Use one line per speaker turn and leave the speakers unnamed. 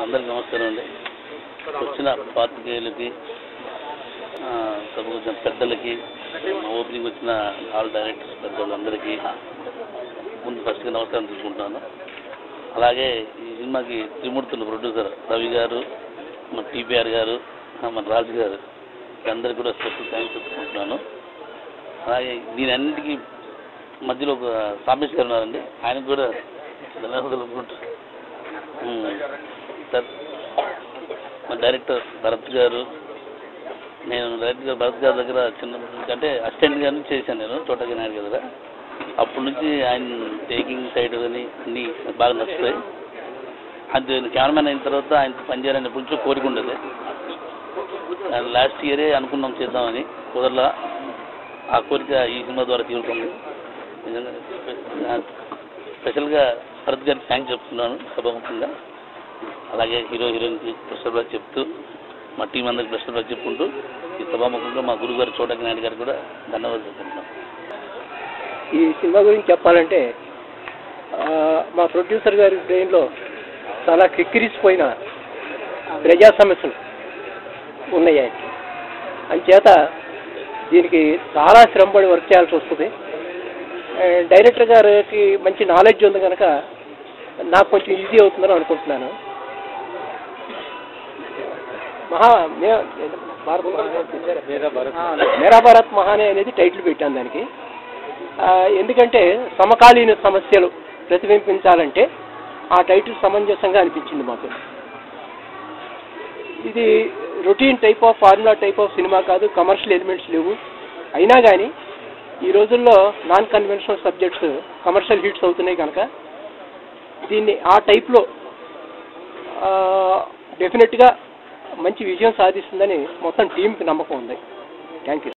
అందరికీ నమస్కారం అండి వచ్చిన పాత్రికేయులకి ఆ, సభకు వచ్చిన పెద్దలకి ఓపెనింగ్ వచ్చిన ఆల్ డైరెక్టర్స్ పెద్దలందరికీ ముందు ఫస్ట్గా నమస్కారం తీసుకుంటున్నాను అలాగే ఈ సినిమాకి త్రిమూర్తులు ప్రొడ్యూసర్ రవి గారు మన టీపీఆర్ గారు ఆ, మన రాజు గారు అందరికీ కూడా స్పెషల్ థ్యాంక్స్ చెప్పుకుంటున్నాను అలాగే దీని అన్నిటికీ మధ్యలో ఒక సామేష్ గారు ఉన్నారండి ఆయనకు కూడా ధన్యవాదాలు తెలుపుకుంటూ ఉమ్, సార్ మా డైరెక్టర్ భరత్ గారు నేను డైరెక్టర్ గారు భరత్ గారి దగ్గర చిన్న అంటే అసిస్టెంట్ గారిని చేశాను నేను చోటకి నాయుడు గారి దగ్గర అప్పటి నుంచి ఆయన టేకింగ్ సైడ్ అని అన్నీ బాగా నచ్చుతాయి అది కెమెరామెన్ అయిన తర్వాత ఆయన పనిచేయాలని ఎప్పటి నుంచో కోరిక ఉండేది లాస్ట్ ఇయరే అనుకున్నాం చేద్దామని కుదరలా ఆ కోరిక ఈ సినిమా ద్వారా తీరుతుంది నిజంగా స్పెషల్గా భరత్ గారికి థ్యాంక్స్ చెప్తున్నాను సభాముఖంగా అలాగే హీరో హీరోయిన్కి స్పెషల్ బ్లాక్ చెప్తూ మా టీం అందరికి స్పెషల్ బ్లాక్ చెప్పుకుంటూ ఈ సభాముఖంగా మా గురువు గారు చోటకి నాయుడు గారికి కూడా ధన్యవాదాలు చెప్పుకుంటున్నాం
ఈ సినిమా గురించి చెప్పాలంటే ఆ, మా ప్రొడ్యూసర్ గారి బ్రెయిన్లో చాలా కిక్కిరిసిపోయిన ప్రజా సమస్యలు ఉన్నాయి ఆయనకి అంచేత దీనికి చాలా శ్రమపడి వర్క్ చేయాల్సి వస్తుంది ఆ, డైరెక్టర్ గారికి మంచి నాలెడ్జ్ ఉంది కనుక నాకు కొంచెం ఈజీ అవుతుందని అనుకుంటున్నాను మహా మే- భారత్ మహా మేరా భారత్ మహానే అనేది టైటిల్ పెట్టాను దానికి ఆ, ఎందుకంటే సమకాలీన సమస్యలు ప్రతిబింబించాలంటే ఆ టైటిల్ సమంజసంగా అనిపించింది మాకు ఇది routine type of formula type of cinema కాదు కమర్షియల్ ఎలిమెంట్స్ లేవు అయినా కానీ ఈ రోజుల్లో non conventional subjects commercial hits అవుతున్నాయి కనుక దీన్ని ఆ టైప్లో డెఫినెట్గా మంచి విజయం సాధిస్తుందని మొత్తం టీంకి నమ్మకం ఉంది థ్యాంక్ యూ